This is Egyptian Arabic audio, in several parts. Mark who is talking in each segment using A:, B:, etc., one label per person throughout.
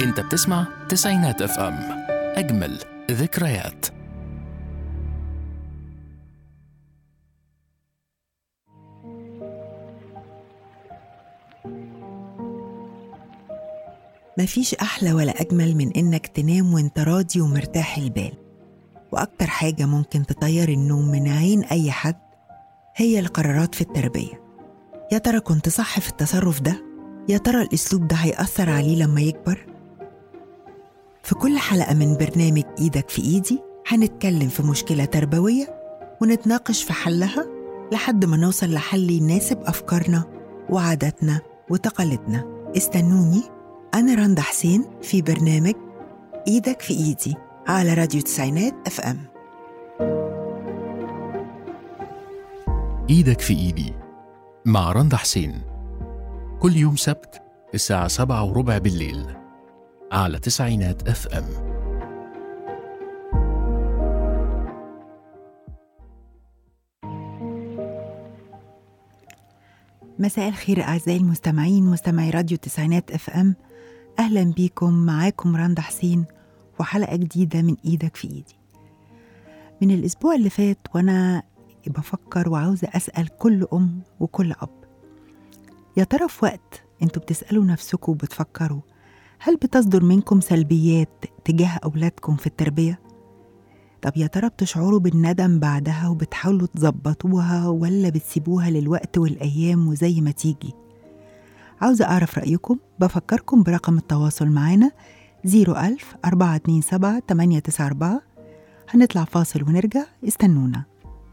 A: انت بتسمع تسعينات اف ام اجمل ذكريات
B: مفيش أحلى ولا أجمل من إنك تنام وإنت راضي ومرتاح البال وأكتر حاجة ممكن تطير النوم من عين أي حد هي القرارات في التربية يا ترى كنت صح في التصرف ده؟ يا ترى الأسلوب ده هيأثر عليه لما يكبر؟ في كل حلقة من برنامج إيدك في إيدي هنتكلم في مشكلة تربوية ونتناقش في حلها لحد ما نوصل لحل يناسب أفكارنا وعاداتنا وتقاليدنا استنوني أنا رندا حسين في برنامج إيدك في إيدي على راديو تسعينات أف أم
A: ايدك في ايدي مع رندا حسين كل يوم سبت الساعة سبعة وربع بالليل على تسعينات اف ام
B: مساء الخير أعزائي المستمعين مستمعي راديو تسعينات أف أم أهلا بيكم معاكم رندا حسين وحلقة جديدة من إيدك في إيدي من الأسبوع اللي فات وأنا بفكر وعاوزة أسأل كل أم وكل أب يا ترى في وقت أنتوا بتسألوا نفسكم وبتفكروا هل بتصدر منكم سلبيات تجاه أولادكم في التربية؟ طب يا ترى بتشعروا بالندم بعدها وبتحاولوا تظبطوها ولا بتسيبوها للوقت والأيام وزي ما تيجي؟ عاوزة أعرف رأيكم بفكركم برقم التواصل معانا 01000 427 894 هنطلع فاصل ونرجع استنونا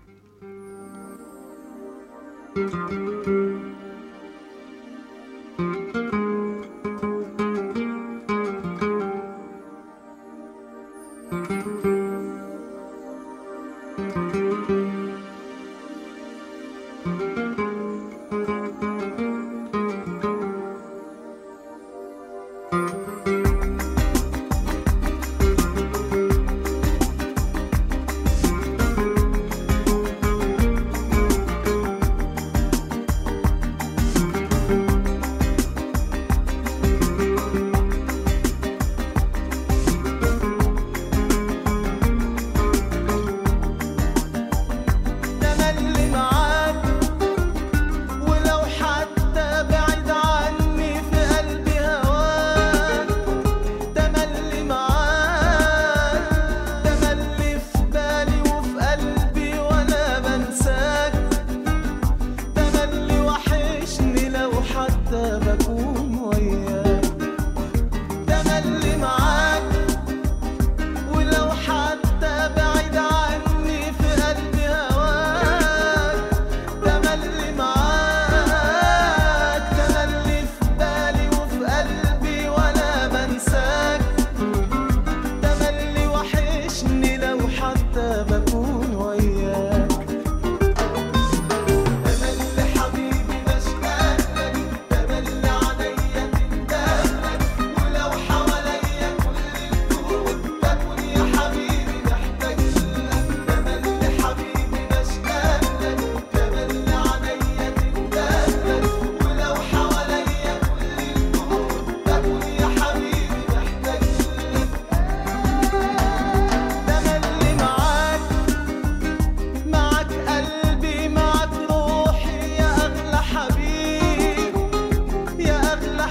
C: تملي معاك ولو حتى بعيد عني في قلبي هواك تملي معاك تملي في بالي وفي قلبي وانا بنساك تملي وحشني لو حتى بكون وياك تملي معاك ولو حتى بعيد عني في قلبي هواك تملي معاك تملي في بالي وفي قلبي وانا بنساك تملي وحشني لو حتى بكون وياك تملي حبيبي بشتاق لك تملي عليا تندهلك ولو حواليا كل الكون بكون يا حبيبي محتاج لك تملي حبيبي بشتاق لك تملي عليا تندهلك ولو حواليا كل الكون بكون يا حبيبي محتاج لك تملي معاك معك قلبي معك روحي يا أغلى حبيب يا أغلى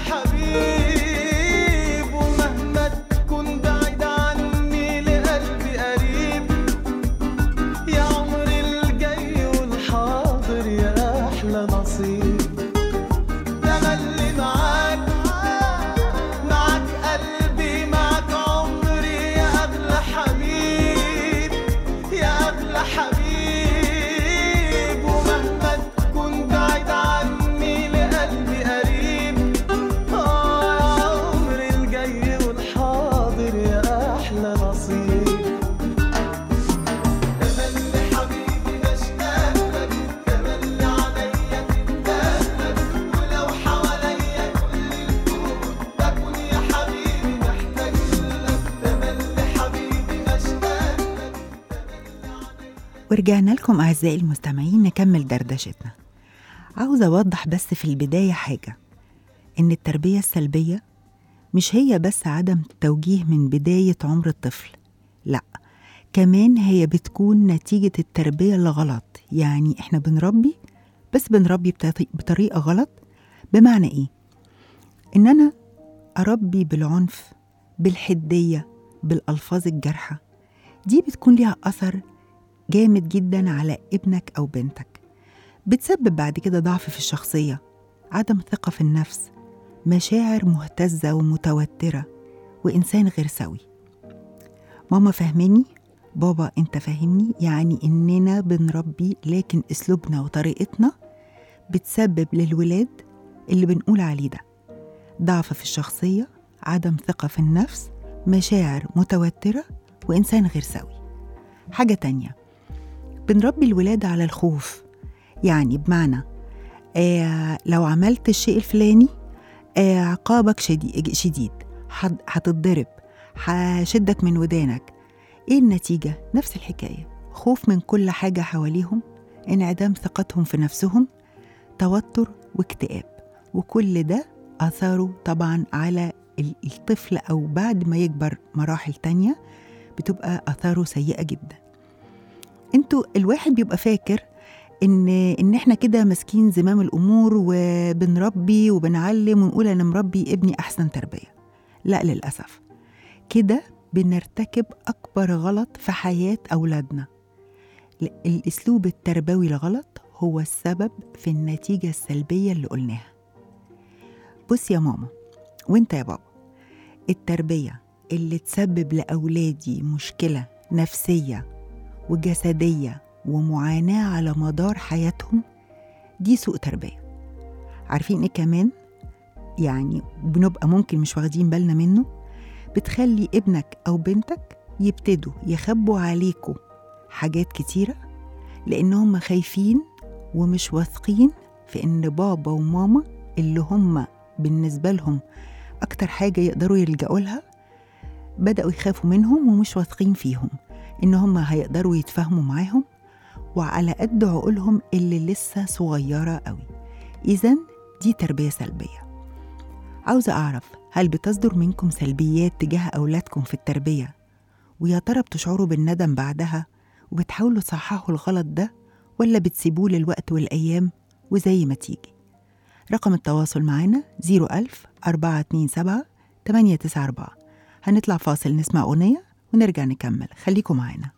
C: حبيب ومهما تكون بعيد عني لقلبي قريب يا عمري الجاي والحاضر يا أحلى نصيب تملي معاك معك قلبي معك عمري يا أغلى حبيب يا أغلى حبيب ومهما تكون بعيد عني لقلبي قريب آه يا عمري الجاي والحاضر يا أحلى نصيب تملي حبيبي بشتاق لك تملي عليا تندهلك ولو حواليا كل الكون بكون يا حبيبي محتاج لك تملي حبيبي بشتاق لك
B: ورجعنا لكم أعزائي المستمعين نكمل دردشتنا عاوزة أوضح بس في البداية حاجة إن التربية السلبية مش هي بس عدم توجيه من بداية عمر الطفل لا كمان هي بتكون نتيجة التربية اللي غلط يعني احنا بنربي بس بنربي بتط- بطريقة غلط بمعنى ايه؟ ان انا اربي بالعنف بالحدية بالألفاظ الجارحة دي بتكون ليها أثر جامد جدا على ابنك أو بنتك بتسبب بعد كده ضعف في الشخصية عدم ثقة في النفس مشاعر مهتزة ومتوترة وإنسان غير سوي ماما فهمني بابا انت فاهمني يعني اننا بنربي لكن اسلوبنا وطريقتنا بتسبب للولاد اللي بنقول عليه ده ضعف في الشخصية عدم ثقة في النفس مشاعر متوترة وإنسان غير سوي حاجة تانية بنربي الولاد على الخوف يعني بمعنى آه لو عملت الشيء الفلاني آه عقابك شديد, شديد حد- هتتضرب هشدك من ودانك ايه النتيجة؟ نفس الحكاية خوف من كل حاجة حواليهم انعدام ثقتهم في نفسهم توتر واكتئاب وكل ده آثاره طبعا على ال- الطفل أو بعد ما يكبر مراحل تانية بتبقى آثاره سيئة جدا انتوا الواحد بيبقى فاكر ان ان احنا كده ماسكين زمام الامور وبنربي وبنعلم ونقول انا مربي ابني احسن تربيه لا للاسف كده بنرتكب اكبر غلط في حياه اولادنا ل- الاسلوب التربوي الغلط هو السبب في النتيجه السلبيه اللي قلناها بص يا ماما وانت يا بابا التربيه اللي تسبب لاولادي مشكله نفسيه وجسديه ومعاناه على مدار حياتهم دي سوء تربيه عارفين ايه كمان يعني بنبقى ممكن مش واخدين بالنا منه بتخلي ابنك او بنتك يبتدوا يخبوا عليكوا حاجات كتيره لانهم خايفين ومش واثقين في ان بابا وماما اللي هم بالنسبه لهم اكتر حاجه يقدروا يلجأوا لها بدأوا يخافوا منهم ومش واثقين فيهم إن هم هيقدروا يتفاهموا معاهم وعلى قد عقولهم اللي لسه صغيرة قوي إذا دي تربية سلبية عاوزة أعرف هل بتصدر منكم سلبيات تجاه أولادكم في التربية ويا ترى بتشعروا بالندم بعدها وبتحاولوا تصححوا الغلط ده ولا بتسيبوه للوقت والأيام وزي ما تيجي رقم التواصل معانا 01000 427 894 هنطلع فاصل نسمع أغنية ونرجع نكمل خليكم معانا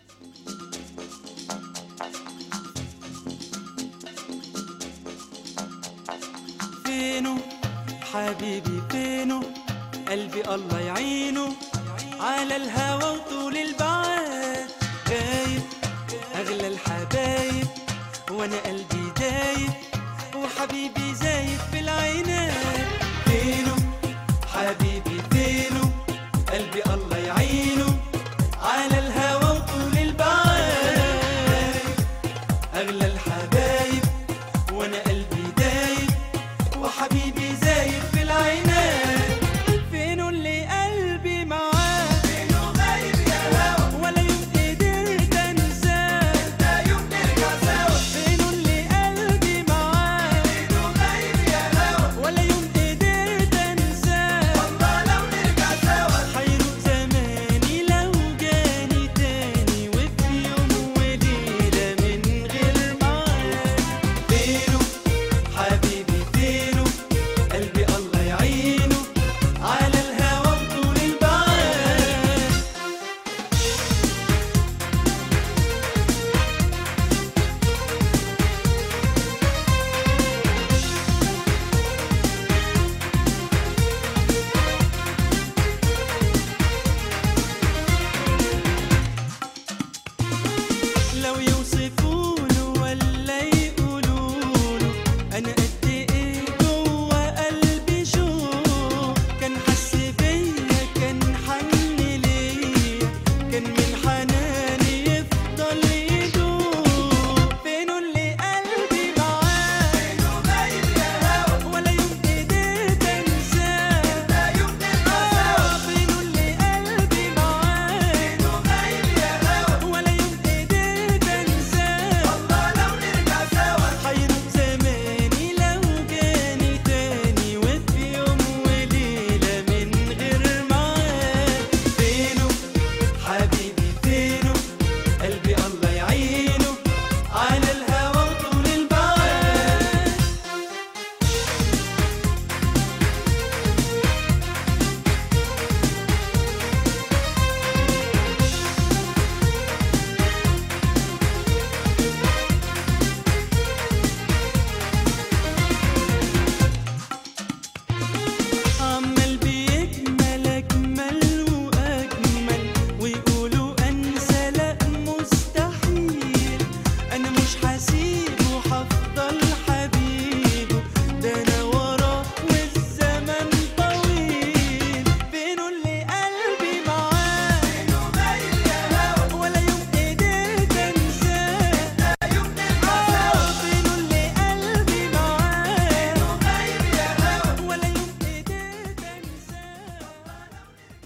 D: فينه حبيبي فينه قلبي الله يعينه على الهوى وطول البعاد غايب اغلى الحبايب وانا قلبي دايب وحبيبي زايد في العينات فينه حبيبي فينه قلبي الله يعينه على الهوى وطول البعاد اغلى الحبايب وانا قلبي دايب وحبيبي زايد في العينات فينه اللي قلبي معاه فينه غايب يا هوا ولا يوم قدرت انساه ده يوم نرجع سوا فينه اللي قلبي معاه فينه غايب يا هوا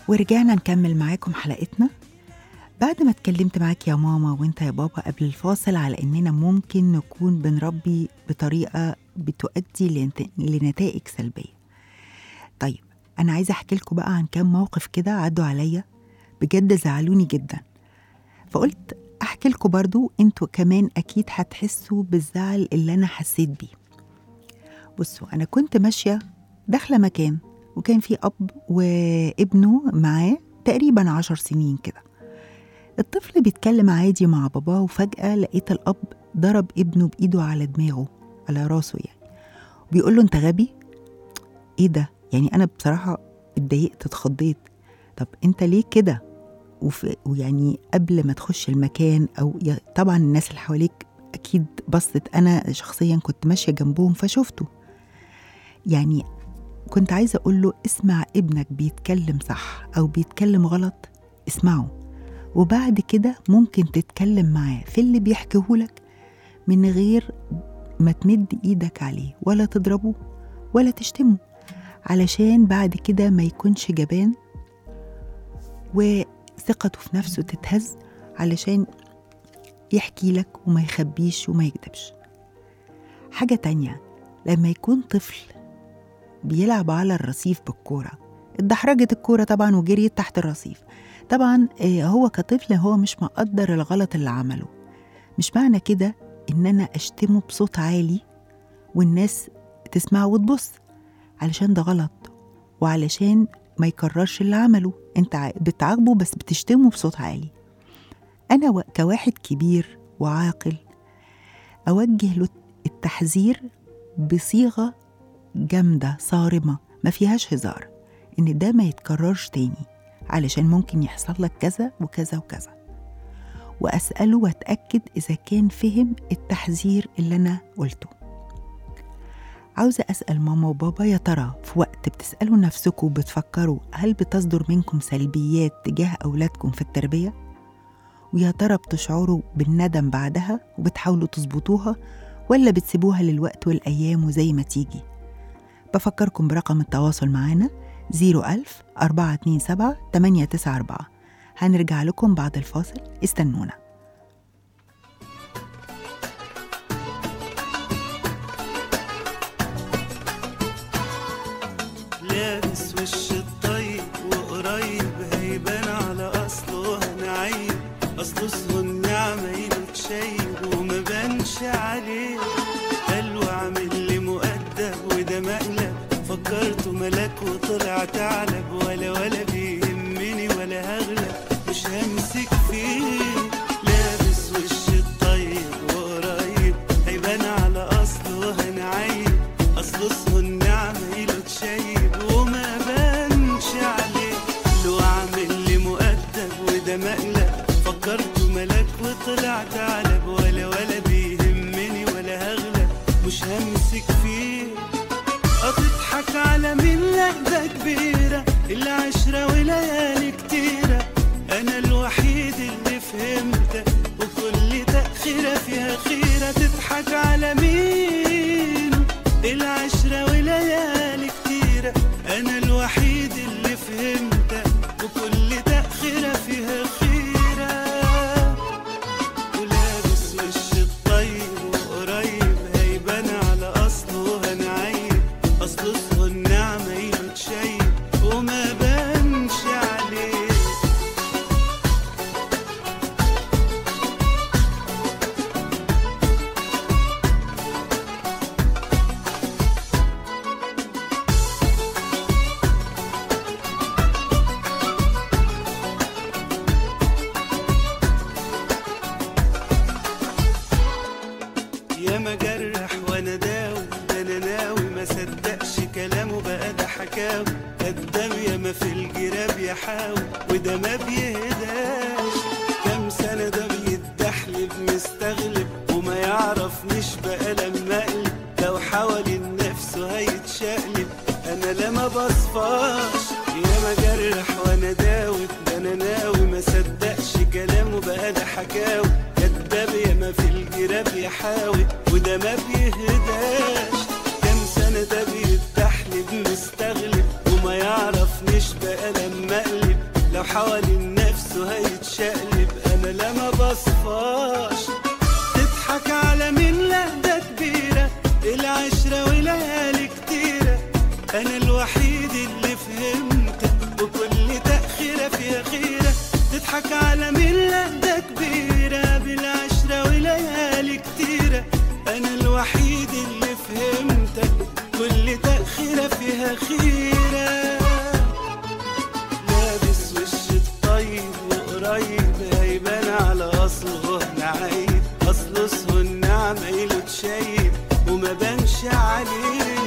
B: ورجعنا نكمل معاكم حلقتنا بعد ما اتكلمت معاك يا ماما وانت يا بابا قبل الفاصل على اننا ممكن نكون بنربي بطريقة بتؤدي لنت- لنتائج سلبية طيب انا عايزة احكي لكم بقى عن كام موقف كده عدوا عليا بجد زعلوني جدا فقلت احكي لكم برضو انتوا كمان اكيد هتحسوا بالزعل اللي انا حسيت بيه بصوا انا كنت ماشية داخلة مكان وكان في اب وابنه معاه تقريبا عشر سنين كده الطفل بيتكلم عادي مع باباه وفجأة لقيت الأب ضرب ابنه بإيده على دماغه على راسه يعني بيقول له أنت غبي؟ إيه ده؟ يعني أنا بصراحة اتضايقت اتخضيت طب أنت ليه كده؟ وف... ويعني قبل ما تخش المكان أو ي... طبعا الناس اللي حواليك أكيد بصت أنا شخصيا كنت ماشية جنبهم فشفته يعني كنت عايزة أقول له اسمع ابنك بيتكلم صح أو بيتكلم غلط اسمعه وبعد كده ممكن تتكلم معاه في اللي بيحكيهولك من غير ما تمد ايدك عليه ولا تضربه ولا تشتمه علشان بعد كده ما يكونش جبان وثقته في نفسه تتهز علشان يحكي لك وما يخبيش وما يكذبش حاجة تانية لما يكون طفل بيلعب على الرصيف بالكورة اتدحرجت الكورة طبعا وجريت تحت الرصيف طبعا آه، هو كطفل هو مش مقدر الغلط اللي عمله مش معنى كده ان انا اشتمه بصوت عالي والناس تسمعه وتبص علشان ده غلط وعلشان ما يكررش اللي عمله انت ع- بتعاقبه بس بتشتمه بصوت عالي انا و- كواحد كبير وعاقل اوجه له التحذير بصيغه جامده صارمه ما فيهاش هزار ان ده ما يتكررش تاني علشان ممكن يحصل لك كذا وكذا وكذا وأسأله وأتأكد إذا كان فهم التحذير اللي أنا قلته عاوزة أسأل ماما وبابا يا ترى في وقت بتسألوا نفسكم وبتفكروا هل بتصدر منكم سلبيات تجاه أولادكم في التربية؟ ويا ترى بتشعروا بالندم بعدها وبتحاولوا تظبطوها ولا بتسيبوها للوقت والأيام وزي ما تيجي؟ بفكركم برقم التواصل معانا 01000 427 894 هنرجع لكم بعد الفاصل استنونا
E: لابس وش الطيب وقريب هيبان على اصله هنعيب اصله اسمه النعمة يلك شايب وما بانش عليه قالوا عامل لي مؤدب وده مقلب فكرته ملاك وطلع ثعلب ولا ولا بيهمني ولا هغلب مش همسك فيه لابس وش الطيب وقريب هيبان على اصله هنعيب اصله اسمه النعمة يلك شايب وما بانش عليه لو عامل لي مؤدب وده مقلب فكرته ملاك وطلع ثعلب ولا ولا بيهمني ولا هغلب مش همسك فيه هتضحك على مين لا ده كبيرة العشرة وليالي كتيرة أنا الوحيد اللي فهمتك وكل تأخيرة فيها خيرة تضحك على مين العشرة وليالي كتيرة أنا الوحيد اللي فهمتك وكل تأخيرة فيها خيرة ولابس وش الطيب وقريب هيبان على اصله هنعيب اصله اسمه النعمة يتشيب وما بانش عليه يا ما جرح وانا داوي ده انا ناوي ما صدقش كلامه بقى ده حكاوي قدام يا ما في الجراب يحاول وده ما بيهداش كام سنة ده بيتدحلب مستغلب وما يعرفنيش بقى لما اقلب لو حوالين نفسه هيتشقلب انا لا ما بصفاش يا ما جرح وانا داوي ده انا ناوي ما صدقش كلامه بقى ده حكاوي كداب يا ما في الجراب يحاول وده ما بيهداش كام سنة ده بيتدحلب مستغلب وما يعرفنيش بقى لما اقلب حوالين نفسه هيتشقلب انا لا ما بصفاش تضحك على مين لا ده كبيرة العشرة وليالي كتيرة انا الوحيد اللي فهمتك وكل تأخيرة فيها خيرة تضحك على مين لا ده كبيرة بالعشرة وليالي كتيرة انا الوحيد اللي فهمتك كل تأخيرة فيها خيرة لابس وش الطيب وقريب هيبان على اصله نعيب اصله سهو النعم عيله تشيب وما بانش عليه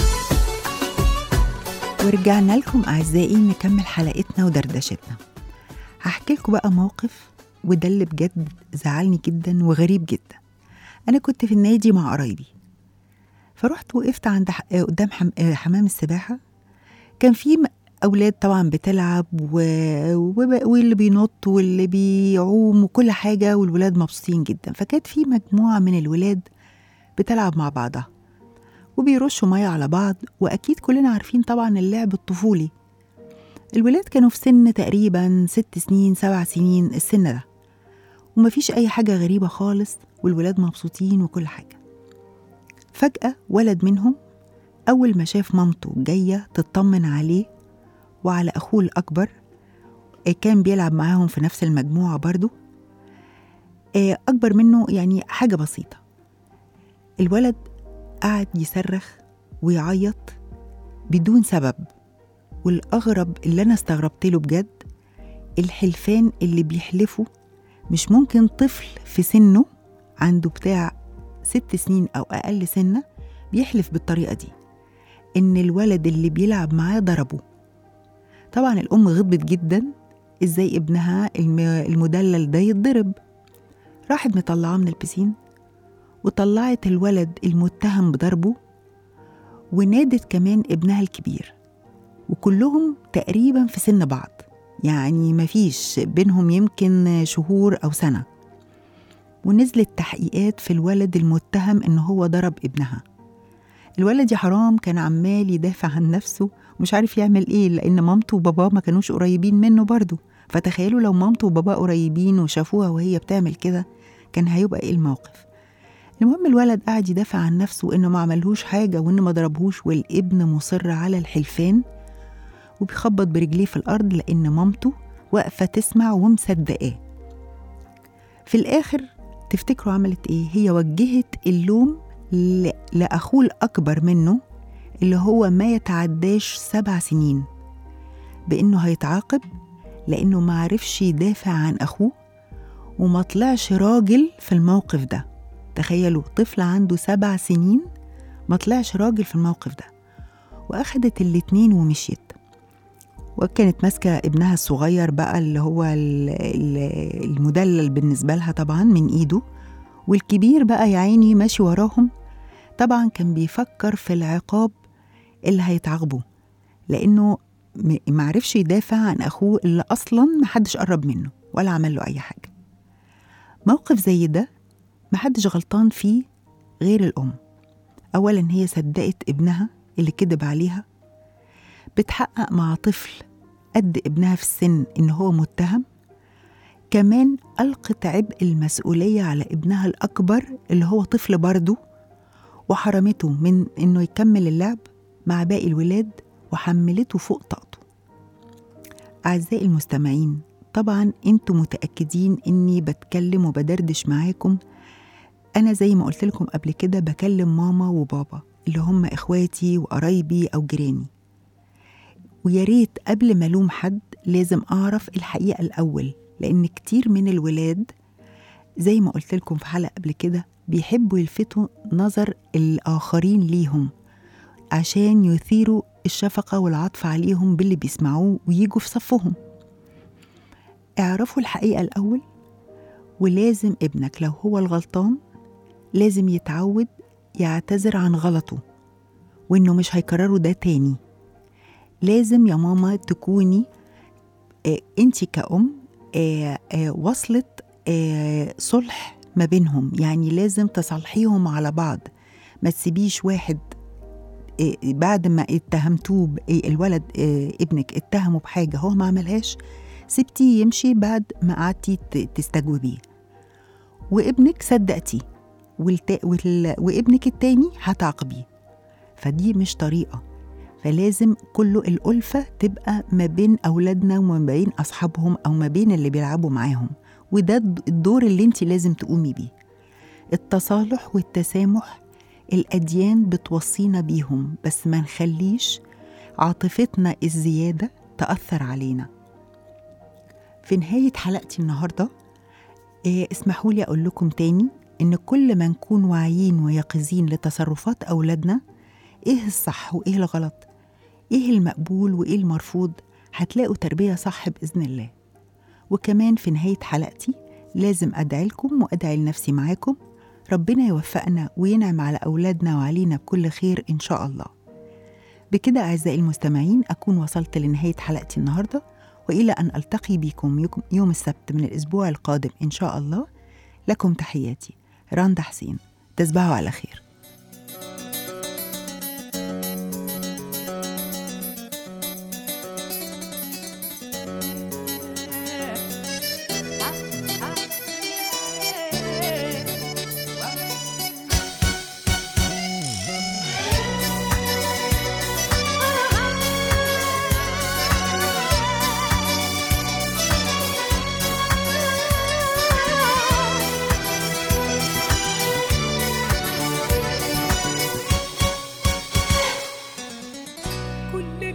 B: ورجعنا لكم أعزائي نكمل حلقتنا ودردشتنا هحكي لكم بقى موقف وده اللي بجد زعلني جدا وغريب جدا أنا كنت في النادي مع قرايبي فرحت وقفت عند ح- آه، قدام حم... آه، حمام السباحة كان في م- أولاد طبعا بتلعب و... وب- واللي بينط واللي بيعوم وكل حاجة والولاد مبسوطين جدا فكانت في مجموعة من الولاد بتلعب مع بعضها وبيرشوا مية على بعض وأكيد كلنا عارفين طبعا اللعب الطفولي الولاد كانوا في سن تقريبا ست سنين سبع سنين السن ده ومفيش أي حاجة غريبة خالص والولاد مبسوطين وكل حاجة فجأة ولد منهم أول ما شاف مامته جاية تطمن عليه وعلى أخوه الأكبر آه، كان بيلعب معاهم في نفس المجموعة برضو آه، أكبر منه يعني حاجة بسيطة الولد قعد يصرخ ويعيط بدون سبب والأغرب اللي أنا استغربت له بجد الحلفان اللي بيحلفوا مش ممكن طفل في سنه عنده بتاع ست سنين أو أقل سنة بيحلف بالطريقة دي إن الولد اللي بيلعب معاه ضربه طبعا الأم غضبت جدا إزاي ابنها الم- المدلل ده يتضرب راحت مطلعاه من البسين وطلعت الولد المتهم بضربه ونادت كمان ابنها الكبير وكلهم تقريبا في سن بعض يعني مفيش بينهم يمكن شهور أو سنة ونزلت تحقيقات في الولد المتهم إن هو ضرب ابنها الولد يا حرام كان عمال يدافع عن نفسه ومش عارف يعمل ايه لأن مامته وباباه ما كانوش قريبين منه برضه فتخيلوا لو مامته وباباه قريبين وشافوها وهي بتعمل كده كان هيبقى ايه الموقف المهم الولد قاعد يدافع عن نفسه انه ما عملهوش حاجه وانه ما ضربهوش والابن مصر على الحلفان وبيخبط برجليه في الارض لان مامته واقفه تسمع ومصدقاه في الاخر تفتكروا عملت ايه هي وجهت اللوم ل- لاخوه الاكبر منه اللي هو ما يتعداش سبع سنين بانه هيتعاقب لانه ما عرفش يدافع عن اخوه وما طلعش راجل في الموقف ده تخيلوا طفل عنده سبع سنين ما طلعش راجل في الموقف ده واخدت الاتنين ومشيت وكانت ماسكة ابنها الصغير بقى اللي هو ال- ال- المدلل بالنسبة لها طبعا من ايده والكبير بقى يا عيني ماشي وراهم طبعا كان بيفكر في العقاب اللي هيتعاقبه لانه م- معرفش يدافع عن اخوه اللي اصلا محدش قرب منه ولا عمل له اي حاجه موقف زي ده محدش غلطان فيه غير الام اولا هي صدقت ابنها اللي كذب عليها بتحقق مع طفل قد ابنها في السن ان هو متهم كمان ألقت عبء المسؤولية على ابنها الأكبر اللي هو طفل برضه وحرمته من إنه يكمل اللعب مع باقي الولاد وحملته فوق طاقته أعزائي المستمعين طبعا انتوا متأكدين إني بتكلم وبدردش معاكم أنا زي ما قلت لكم قبل كده بكلم ماما وبابا اللي هم إخواتي وقرايبي أو جيراني ويا ريت قبل ما ألوم حد لازم أعرف الحقيقة الأول لأن كتير من الولاد زي ما قلت لكم في حلقة قبل كده بيحبوا يلفتوا نظر الآخرين ليهم عشان يثيروا الشفقة والعطف عليهم باللي بيسمعوه ويجوا في صفهم اعرفوا الحقيقة الأول ولازم ابنك لو هو الغلطان لازم يتعود يعتذر عن غلطه وإنه مش هيكرره ده تاني لازم يا ماما تكوني آه انت كأم آه آه وصلت آه صلح ما بينهم يعني لازم تصالحيهم على بعض ما تسيبيش واحد آه بعد ما اتهمتوه ب- آه، الولد آه ابنك اتهمه بحاجة هو ما عملهاش سبتيه يمشي بعد ما قعدتي ت- تستجوبيه وابنك صدقتيه والتا... وال... وابنك التاني هتعاقبيه فدي مش طريقة فلازم كله الألفة تبقى ما بين أولادنا وما بين أصحابهم أو ما بين اللي بيلعبوا معاهم وده الد- الدور اللي انت لازم تقومي بيه التصالح والتسامح الأديان بتوصينا بيهم بس ما نخليش عاطفتنا الزيادة تأثر علينا في نهاية حلقتي النهاردة إيه، اسمحوا لي أقول لكم تاني إن كل ما نكون واعيين ويقظين لتصرفات أولادنا إيه الصح وإيه الغلط إيه المقبول وإيه المرفوض هتلاقوا تربية صح بإذن الله وكمان في نهاية حلقتي لازم أدعي لكم وأدعي لنفسي معاكم ربنا يوفقنا وينعم على أولادنا وعلينا بكل خير إن شاء الله بكده أعزائي المستمعين أكون وصلت لنهاية حلقتي النهاردة وإلى أن ألتقي بكم يوم- يوم السبت من الأسبوع القادم إن شاء الله لكم تحياتي راندا حسين تصبحوا على خير
F: كل